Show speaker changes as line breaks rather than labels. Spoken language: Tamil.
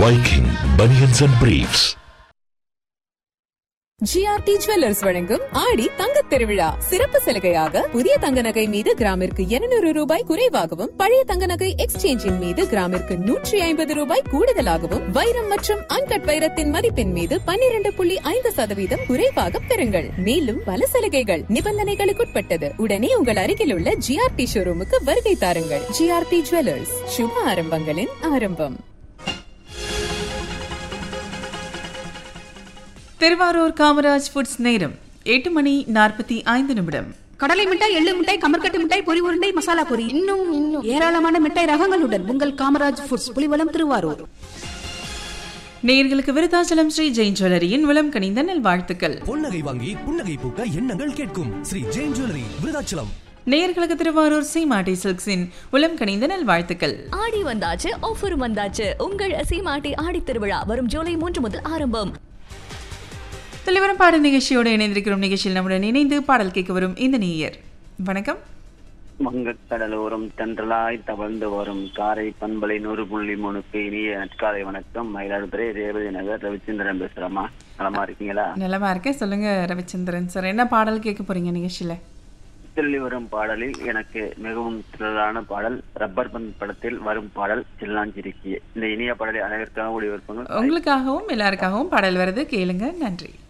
Viking Bunions and Briefs.
GRT jewellers வழங்கும் ஆடி தங்கத் திருவிழா சிறப்பு சலுகையாக புதிய தங்க நகை மீது கிராமிற்கு 200 ரூபாய் குறைவாகவும் பழைய தங்க நகை எக்ஸ்சேஞ்சின் மீது கிராமிற்கு நூற்றி ஐம்பது ரூபாய் கூடுதலாகவும் வைரம் மற்றும் அன்கட் வைரத்தின் மதிப்பின் மீது 12.5% புள்ளி ஐந்து சதவீதம் குறைவாக பெறுங்கள் மேலும் பல சலுகைகள் நிபந்தனைகளுக்குட்பட்டது உடனே உங்கள் அருகில் உள்ள ஜிஆர்டி ஷோரூமுக்கு வருகை தாருங்கள் ஜிஆர்டி ஜுவல்லர்ஸ் சுப ஆரம்பங்களின் ஆரம்பம்
திருவாரூர் காமராஜ் ஃபுட்ஸ் நேரம் எட்டு மணி நாற்பத்தி ஐந்து நிமிடம்
கடலை மிட்டாய் எள்ளு மிட்டாய் கமர்கட்டு மிட்டாய் பொரி உருண்டை மசாலா பொரி இன்னும் இன்னும் ஏராளமான மிட்டாய் ரகங்களுடன் உங்கள் காமராஜ் ஃபுட்ஸ் புலிவலம் திருவாரூர்
நேயர்களுக்கு விருதாச்சலம் ஸ்ரீ ஜெயின் ஜுவல்லரியின் விளம் கனிந்த நல்வாழ்த்துக்கள்
பொன்னகை வாங்கி புன்னகை பூக்க எண்ணங்கள் கேட்கும் ஸ்ரீ ஜெயின் ஜுவல்லரி விருதாச்சலம்
நேயர்களுக்கு திருவாரூர் சீமாட்டி சில்க்ஸின் உளம் கனிந்த நல்வாழ்த்துக்கள்
ஆடி வந்தாச்சு ஆஃபரும் வந்தாச்சு உங்கள் சீமாட்டி ஆடி திருவிழா வரும் ஜூலை மூன்று முதல் ஆரம்பம்
தலைவரம் பாடல் நிகழ்ச்சியோடு இணைந்திருக்கிறோம் நிகழ்ச்சியில் நம்முடன் இணைந்து பாடல் கேட்க வரும் இந்த நேயர் வணக்கம்
வங்கக்கடலோரம் தென்றலாய் தவழ்ந்து வரும் காரை பண்பலை நூறு புள்ளி மூணுக்கு இனிய நட்காலை வணக்கம் மயிலாடுதுறை ரேவதி நகர் ரவிச்சந்திரன் பேசுறமா நலமா இருக்கீங்களா
நலமா இருக்கேன் சொல்லுங்க ரவிச்சந்திரன் சார் என்ன பாடல் கேட்க போறீங்க நிகழ்ச்சியில
சொல்லி வரும் பாடலில் எனக்கு மிகவும் திரளான பாடல் ரப்பர் பந்த் படத்தில் வரும் பாடல் சில்லாஞ்சிருக்கிய இந்த இனிய பாடலை அனைவருக்காக ஒளிபரப்புங்கள்
உங்களுக்காகவும் எல்லாருக்காகவும் பாடல் வருது கேளுங்க நன்றி